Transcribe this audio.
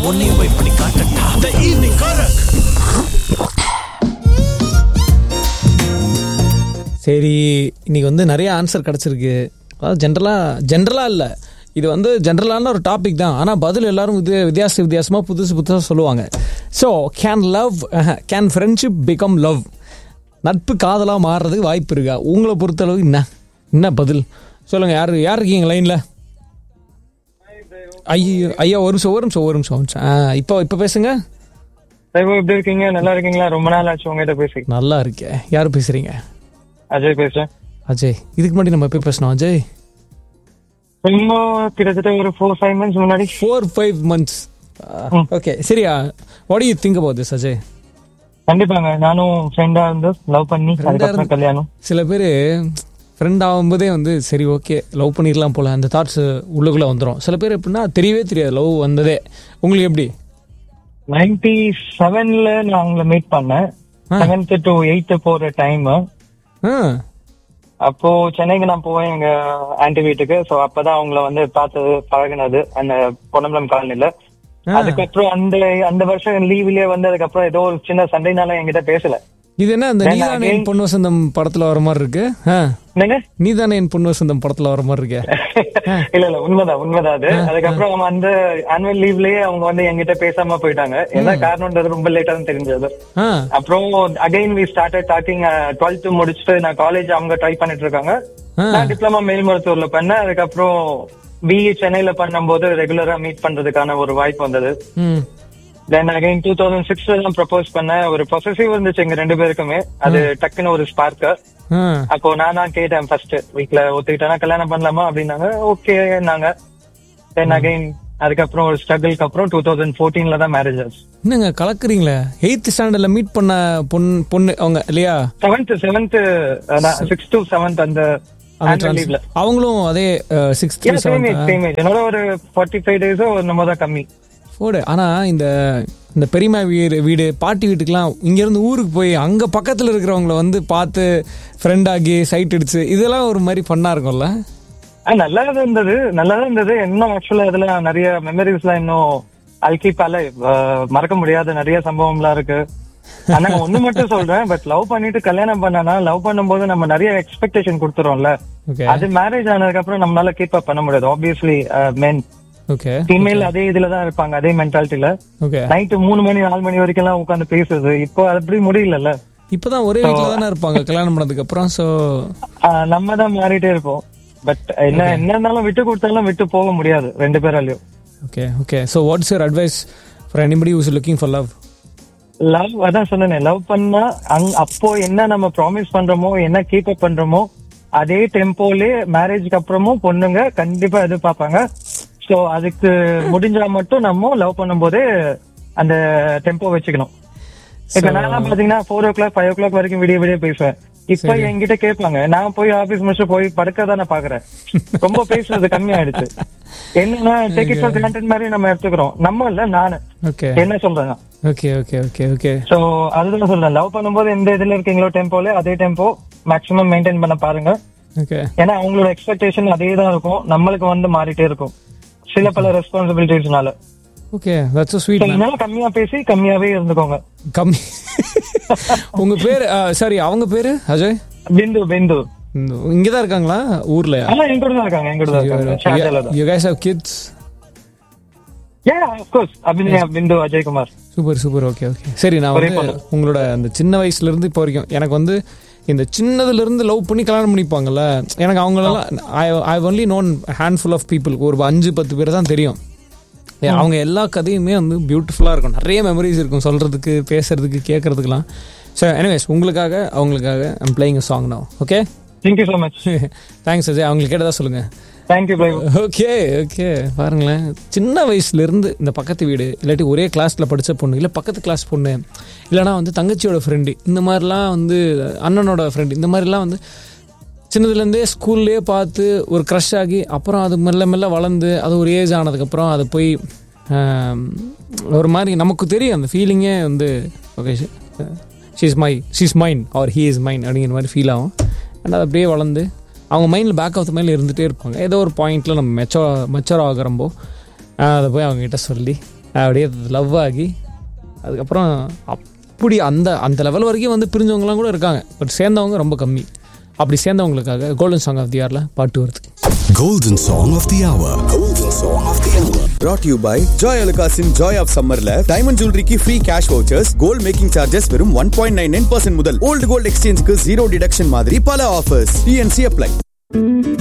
உன்னையும் போய் பண்ணி காட்டட்டா த ஈவினிங் காரக் சரி இன்னைக்கு வந்து நிறைய ஆன்சர் கிடச்சிருக்கு அதாவது ஜென்ரலாக ஜென்ரலாக இல்லை இது வந்து ஜென்ரலான ஒரு டாபிக் தான் ஆனால் பதில் எல்லாரும் வித்தியா வித்தியாச வித்தியாசமாக புதுசு புதுசாக சொல்லுவாங்க so can love can friendship become love நட்பு காதலாக மாறுறதுக்கு வாய்ப்பு இருக்கா உங்களை பொறுத்தளவு என்ன என்ன பதில் சொல்லுங்கள் யார் யார் இருக்கீங்க லைனில் ஐயோ ஐயா ஒரு நிமிஷம் ஒரு நிமிஷம் ஒரு நிமிஷம் ஒரு நிமிஷம் ஆ, இப்போ இப்போ பேசுங்க சைவோ எப்படி இருக்கீங்க நல்லா இருக்கீங்களா ரொம்ப நாள் ஆச்சு உங்ககிட்ட பேசி நல்லா இருக்கே யார் பேசுகிறீங்க அஜய் பேசுறேன் அஜய் இதுக்கு முன்னாடி நம்ம எப்போ பேசணும் அஜய் ரொம்ப கிட்டத்தட்ட ஒரு ஃபோர் ஃபைவ் மந்த்ஸ் முன்னாடி ஃபோர் ஃபைவ் மந்த்ஸ் ஓகே சரியா what you think about this Ajay கண்டிப்பாங்க நானும் ஃப்ரெண்டா இருந்து லவ் பண்ணி அதுக்கப்புறம் கல்யாணம் சில பேர் ஃப்ரெண்ட் ஆகும்போதே வந்து சரி ஓகே லவ் பண்ணிடலாம் போல அந்த தாட்ஸ் உள்ளுக்குள்ளே வந்துடும் சில பேர் எப்படின்னா தெரியவே தெரியாது லவ் வந்ததே உங்களுக்கு எப்படி நைன்டி செவன்ல நான் அவங்கள மீட் பண்ணேன் ஆ. செவன்த் டு எயித் போற டைம் ஆ அப்போ சென்னைக்கு நான் போவேன் எங்க ஆன்டி வீட்டுக்கு சோ அப்பதான் அவங்கள வந்து பார்த்தது பழகுனது அந்த பொன்னம்பலம் காலனில ஆ. அதுக்கப்புறம் அந்த அந்த வருஷம் லீவ்லயே வந்து அதுக்கப்புறம் ஏதோ ஒரு சின்ன சண்டைனால என்கிட்ட பேசல இது என்ன அந்த Then நீதானே என் again- பொண்ணு வசந்தம் படத்துல வர மாதிரி இருக்கு ஆ என்னங்க நீதானே என் பொண்ணு வசந்தம் படத்துல வர மாதிரி இருக்கே இல்ல இல்ல உண்மைதான் உண்மைதான் அது அதுக்கப்புறம் அவங்க அந்த ஆனுவல் லீவ்லயே அவங்க வந்து என்கிட்ட பேசாம போயிட்டாங்க என்ன காரணம்ன்றது ரொம்ப லேட்டா தான் தெரிஞ்சது ஆ அப்புறம் again we started talking twelfth முடிச்சுட்டு நான் காலேஜ் அவங்க ட்ரை பண்ணிட்டு இருக்காங்க ஆ. நான் டிப்ளமா மேல் மருத்துவர்ல பண்ணேன் அதுக்கப்புறம் பிஇ சென்னையில பண்ணும்போது ரெகுலரா மீட் பண்றதுக்கான ஒரு வாய்ப்பு வந்தது ம் தென் அகைன் டூ தௌசண்ட் சிக்ஸ்ல தான் ப்ரப்போஸ் பண்ணேன் ஒரு பொசசிவ் இருந்துச்சு எங்க ரெண்டு பேருக்குமே அது டக்குன்னு ஒரு ஸ்பார்க் ஆ அப்போ நான் தான் கேட்டேன் ஃபர்ஸ்ட் வீட்ல ஒத்துக்கிட்டேனா கல்யாணம் பண்ணலாமா அப்படின்னாங்க ஓகே நாங்க தென் அகைன் அதுக்கப்புறம் ஒரு ஸ்ட்ரகிள்க்கு அப்புறம் டூ தௌசண்ட் ஃபோர்டீன்ல தான் மேரேஜ் ஆச்சு என்னங்க கலக்குறீங்களே எயித்து ஸ்டாண்டர்ட்ல மீட் பண்ண பொண்ணு பொண்ணு அவங்க இல்லையா seventh seventh six to seventh அந்த அந்த annual trans- leaveல அவங்களும் அதே sixth same age seventh same age என்னோட ஒரு ஃபார்ட்டி ஃபைவ் டேஸோ நம்ம தான் கம்மி போடு ஆனா இந்த இந்த பெரியம்மா வீடு வீடு பாட்டி வீட்டுக்கெல்லாம் இங்க இருந்து ஊருக்கு போய் அங்க பக்கத்துல இருக்கிறவங்கள வந்து பார்த்து ஃப்ரெண்ட் ஆகி சைட் அடிச்சு இதெல்லாம் ஒரு மாதிரி ஃபன்னா இருக்கும்ல ஆ, நல்லா தான் இருந்தது நல்லா தான் இருந்தது இன்னும் ஆக்சுவலா இதுல நிறைய மெமரிஸ் எல்லாம் இன்னும் அல்கிப்பால மறக்க முடியாத நிறைய சம்பவம்லாம் இருக்கு ஆனா ஒண்ணு மட்டும் சொல்றேன் பட் லவ் பண்ணிட்டு கல்யாணம் பண்ணனா லவ் பண்ணும்போது நம்ம நிறைய எக்ஸ்பெக்டேஷன் கொடுத்துறோம்ல ஓகே அது மேரேஜ் ஆனதுக்கு அப்புறம் நம்மளால கீப் அப் பண்ண முடியாது ஆப்வியஸ்லி மென் ஓகே ஃபீமேல் அதே இதுல தான் இருப்பாங்க அதே மென்டாலிட்டில ஓகே நைட்டு மூணு மணி நாலு மணி வரைக்கும் எல்லாம் உட்காந்து பேசுறது இப்போ அது அப்படி முடியலல்ல இப்பதான் ஒரே வீட்டில் தானே இருப்பாங்க கல்யாணம் பண்ணதுக்கு அப்புறம் ஸோ ஆஹ் நம்ம தான் மாறிட்டே இருப்போம் பட் என்ன என்ன இருந்தாலும் விட்டு கொடுத்தாலும் விட்டு போக முடியாது ரெண்டு பேராலையும் okay okay so what's your advice for anybody who's looking for love love அதான் சொன்னேன் லவ் பண்ணா அங் அப்போ என்ன நம்ம ப்ராமிஸ் பண்றோமோ என்ன கீப் அப் பண்றோமோ அதே டெம்போலே மேரேஜ்க்கு அப்புறமும் பொண்ணுங்க கண்டிப்பா எதிர்பார்ப்பாங்க சோ அதுக்கு முடிஞ்சா மட்டும் நம்ம லவ் பண்ணும்போதே அந்த டெம்போ வச்சுக்கணும் இப்ப நான் பாத்தீங்கன்னா four o'clock five o'clock வரைக்கும் விடிய விடிய பேசுவேன் இப்ப என்கிட்ட கேட்பாங்க நான் போய் ஆபீஸ் முடிச்சு போய் படுக்க தான் நான் பாக்குறேன் ரொம்ப பேசுறது கம்மி ஆயிடுச்சு என்னன்னா டேக் இட் ஃபார் கிராண்டட் மாதிரி நம்ம எடுத்துக்கிறோம் நம்ம இல்ல நானு ஓகே என்ன சொல்றேன் okay okay okay okay so அதுதான் சொல்றேன் லவ் பண்ணும்போது எந்த இதுல இருக்கீங்களோ டெம்போல அதே டெம்போ மேக்ஸிமம் மெயின்டைன் பண்ண பாருங்க ஓகே ஏன்னா அவங்களோட எக்ஸ்பெக்டேஷன் அதே தான் இருக்கும் நம்மளுக்கு வந்து மாறிட்டே இருக்கும் சில பல ரெஸ்பான்சிபிலிட்டிஸ்னால ஓகே தட்ஸ் ஸ்வீட் இதனால கம்மியா பேசி கம்மியாவே இருந்துக்கோங்க கம்மி உங்க பேர் சாரி அவங்க பேரு அஜய் பிந்து பிந்து இங்க தான் இருக்காங்களா ஊர்ல ஆனா எங்க கூட தான் இருக்காங்க எங்க கூட தான் இருக்காங்க ஷார்ஜால தான் you guys have kids a of course Abhinaya Bindu Ajaykumar super super okay okay சரி நான் ஒரே வந்து பொண்ணு. உங்களோட அந்த சின்ன வயசுல இருந்து இப்போ வரைக்கும் எனக்கு வந்து இந்த சின்னதுல இருந்து லவ் பண்ணி கல்யாணம் பண்ணிப்பாங்கல்ல எனக்கு அவங்களெல்லாம் I I only known handful of people ஒரு அஞ்சு பத்து பேர் தான் தெரியும் ஏ, அவங்க எல்லா கதையுமே வந்து பியூட்டிஃபுல்லாக இருக்கும் நிறைய மெமரிஸ் இருக்கும் சொல்கிறதுக்கு பேசுறதுக்கு கேட்கறதுக்குலாம் ஸோ எனிவேஸ் உங்களுக்காக அவங்களுக்காக I'm playing song now okay thank you so much thanks Ajay அவங்களுக்கு கேட்டதா சொல்லுங்கள் தேங்க்யூ பை ஓகே ஓகே பாருங்களேன் சின்ன வயசுல இருந்து இந்த பக்கத்து வீடு இல்லாட்டி ஒரே கிளாஸ்ல படிச்ச பொண்ணு இல்லை பக்கத்து கிளாஸ் பொண்ணு இல்லைனா வந்து தங்கச்சியோட ஃப்ரெண்டு இந்த மாதிரிலாம் வந்து அண்ணனோட ஃப்ரெண்டு இந்த மாதிரிலாம் வந்து சின்னதுலேருந்தே ஸ்கூல்லேயே பார்த்து ஒரு க்ரஷ் ஆகி அப்புறம் அது மெல்ல மெல்ல வளர்ந்து அது ஒரு ஏஜ் ஆனதுக்கப்புறம் அது போய் ஆம், ஒரு மாதிரி நமக்கு தெரியும் அந்த ஃபீலிங்கே வந்து okay she's my she's mind or he is mind அப்படிங்கிற மாதிரி ஃபீல் ஆகும் அண்ட் அது அப்படியே வளர்ந்து அவங்க மைண்டில் பேக் ஆஃப் த மைண்டில் இருந்துகிட்டே இருப்பாங்க ஏதோ ஒரு பாயிண்ட்டில் நம்ம மெச்சோ மெச்சர் ஆகிறம்போ அதை போய் அவங்ககிட்ட சொல்லி அப்படியே லவ் ஆகி அதுக்கப்புறம் அப்படி அந்த அந்த லெவல் வரைக்கும் வந்து பிரிஞ்சவங்கலாம் கூட இருக்காங்க பட் சேர்ந்தவங்க ரொம்ப கம்மி அப்படி சேர்ந்தவங்களுக்காக கோல்டன் சாங் ஆஃப் தி இயரில் பாட்டு வருது Golden Song of the Hour. Golden Song of the Hour. brought to you by Joy அலுகாஸின் ஜாய் ஆஃப் சம்மர்ல டைமண்ட் ஜுவல்லரிக்கு free cash vouchers gold making charges வெறும் one point nine nine percent முதல் old gold எக்ஸ்சேஞ்சுக்கு zero deduction மாதிரி பல offers DNC apply